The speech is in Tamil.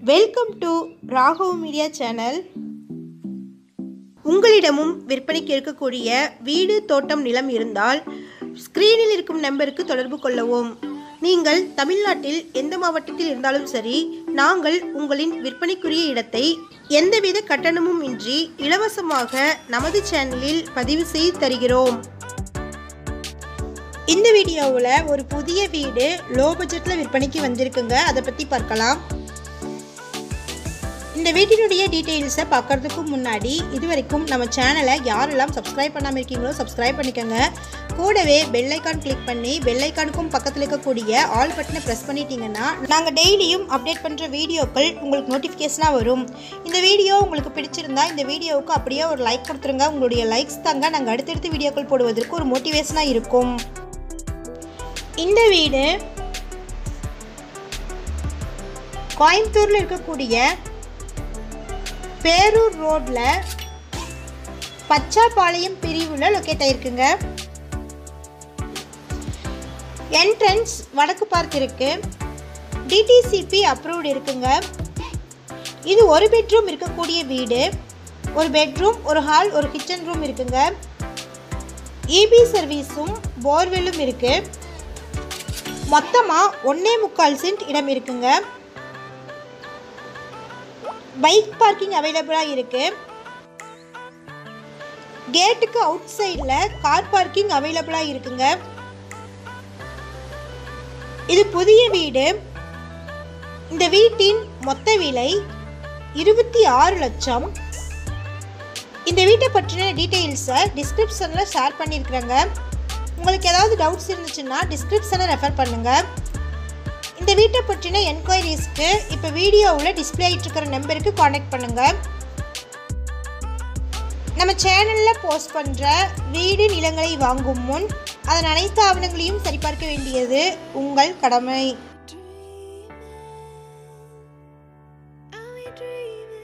Welcome to Raghav media channel உங்களிடமும் விற்பனைக்கு இருக்கக்கூடிய வீடு தோட்டம் நிலம் இருந்தால் ஸ்க்ரீனில் இருக்கும் நம்பருக்கு தொடர்பு கொள்ளவும் நீங்கள் தமிழ்நாட்டில் எந்த மாவட்டத்தில் இருந்தாலும் சரி நாங்கள் உங்களின் விற்பனைக்குரிய இடத்தை எந்தவித கட்டணமும் இன்றி இலவசமாக நமது சேனலில் பதிவு செய்து தருகிறோம் இந்த வீடியோவில் ஒரு புதிய வீடு லோ பட்ஜெட்டில் விற்பனைக்கு வந்திருக்குங்க அதை பற்றி பார்க்கலாம் இந்த வீட்டினுடைய டீட்டெயில்ஸை பார்க்கறதுக்கு முன்னாடி இது வரைக்கும் நம்ம சேனலை யாரெல்லாம் சப்ஸ்கிரைப் பண்ணாமல் இருக்கீங்களோ சப்ஸ்கிரைப் பண்ணிக்கோங்க கூடவே பெல் ஐக்கான் கிளிக் பண்ணி பெல் ஐக்கானுக்கும் பக்கத்தில் இருக்கக்கூடிய ஆல் பட்டனை ப்ரெஸ் பண்ணிட்டீங்கன்னா நாங்கள் டெய்லியும் அப்டேட் பண்ணுற வீடியோக்கள் உங்களுக்கு நோட்டிஃபிகேஷனாக வரும் இந்த வீடியோ உங்களுக்கு பிடிச்சிருந்தா இந்த வீடியோவுக்கு அப்படியே ஒரு லைக் கொடுத்துருங்க உங்களுடைய லைக்ஸ் தாங்க நாங்கள் அடுத்தடுத்து வீடியோக்கள் போடுவதற்கு ஒரு மோட்டிவேஷனாக இருக்கும் இந்த வீடு கோயம்புத்தூரில் இருக்கக்கூடிய பேரூர் ரோட்டில் பச்சாப்பாளையம் பிரிவில் லொக்கேட் ஆயிருக்குங்க என்ட்ரன்ஸ் வடக்கு பார்த்து இருக்கு டிடிசிபி அப்ரூவ்டு இருக்குங்க இது ஒரு பெட்ரூம் இருக்கக்கூடிய வீடு ஒரு பெட்ரூம் ஒரு ஹால் ஒரு கிச்சன் ரூம் இருக்குங்க இபி சர்வீஸும் போர்வெல்லும் இருக்கு மொத்தமாக ஒன்னே முக்கால் சென்ட் இடம் இருக்குங்க பைக் பார்க்கிங் அவைலபிளாக இருக்கு கேட்டுக்கு அவுட் சைடில் கார் பார்க்கிங் அவைலபிளாக இருக்குங்க இது புதிய வீடு இந்த வீட்டின் மொத்த விலை இருபத்தி ஆறு லட்சம் இந்த வீட்டை பற்றின டீட்டெயில்ஸை டிஸ்கிரிப்ஷனில் ஷேர் பண்ணியிருக்கிறேங்க உங்களுக்கு ஏதாவது டவுட்ஸ் இருந்துச்சுன்னா டிஸ்கிரிப்ஷனை ரெஃபர் பண்ணுங்கள் இந்த வீட்டை பற்றின என்கொயரிஸ்க்கு இப்போ வீடியோவில் டிஸ்பிளே ஆகிட்டு இருக்கிற நம்பருக்கு காண்டாக்ட் பண்ணுங்கள் நம்ம சேனலில் போஸ்ட் பண்ணுற வீடு நிலங்களை வாங்கும் முன் அதன் அனைத்து ஆவணங்களையும் சரிபார்க்க வேண்டியது உங்கள் கடமை Are we dreaming?